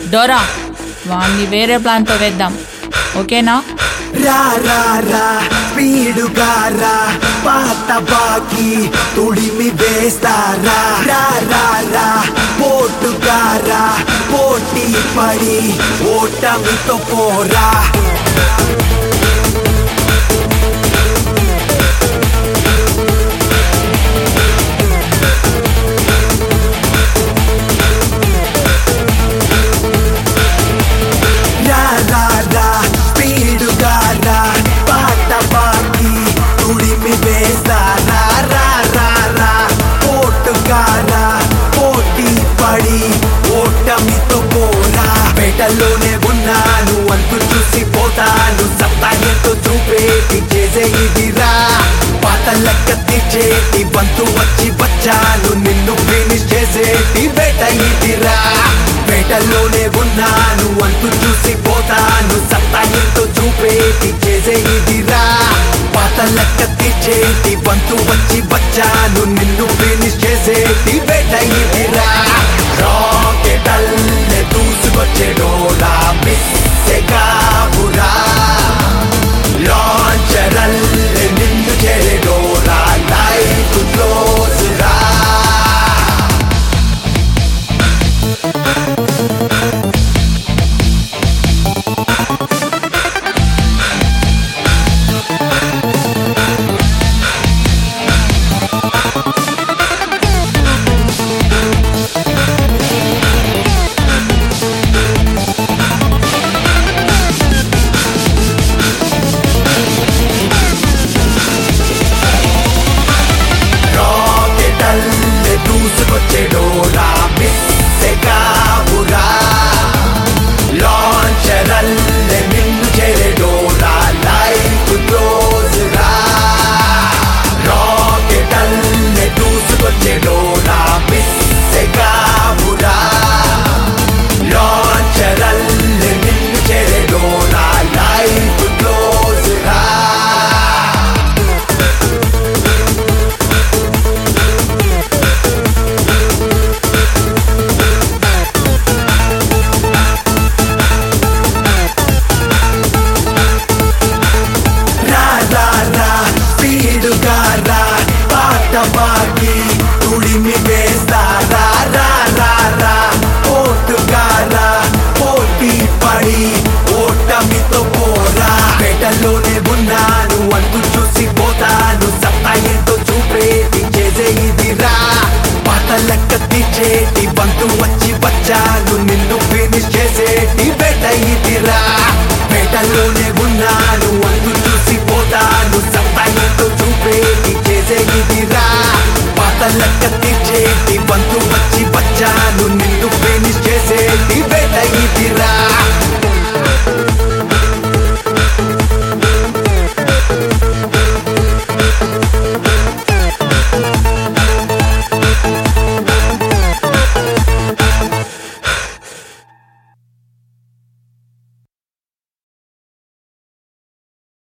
Dora వాడిని వేరే ప్లాన్తో వేద్దాం ఓకేనా రా రా రా స్పీడుగా రా పాత బాకి తుడిమి వేస్తారా రా రా రా పోటుగా రా పోటీ పడి ఓటమితో పోరా రా రా రా స్పీడుగా రా పాత బాకి తుడిమి వేస్తారా రా రా రా పోటుగా రా పోటీ పడి ఓటమితో పోరా పేటల్లోనే ఉన్నాను అంటూ చూసి పోతాను సత్తా ఎంతో చూపేటి చేసే ఇదిరా పాత లెక్క తీర్చేటి బంతు వచ్చి వచ్చాను నిన్ను ఫినిష్ చేసేటి బేట ఇదిరా పేటల్లోనే ఉన్నాను అంటూ చూసి పోతాను సత్తా ఎంతో చూపేటి చేసే ఇదిరా పాత లెక్క తీర్చేటి బంతు వచ్చి వచ్చాను నిన్ను ఫినిష్ చేసేటి బేట ఇదిరా రాకెటల్లే దూసుకొచ్చే డోలా మిస్సెగా బురా లాంచరల్లే నిన్ను చేరే డోలా లైఫ్ క్లోజ్ రా రాకెటల్లే దూసుకొచ్చే డోలా మిస్సెగా బురా లాంచరల్లే నిన్ను చేరే డోలా లైఫ్ క్లోజ్ రా రాకెటల్లే దూసుకొచ్చే డోలా మిస్సెగా బురా లాంచరల్లే నిన్ను చేరే డోలా లైఫ్ క్లోజ్ రా రా రా రా స్పీడుగా రా పాట బాకి తుడిమి వేస్తారా రా రా రా పోటుగా రా పోటీ పడి ఓటమితో పోరా పేటల్లోనే ఉన్నాను అంటూ చూసి పోతాను సత్తా ఎంతో చూపేటి చేసే ఇదిరా పాత లెక్క తీర్చేటి బంతు వచ్చి వచ్చాను నిన్ను ఫినిష్ చేసేటి బెట ఇదిరా పేటల్లోనే ఉన్నాను అంటూ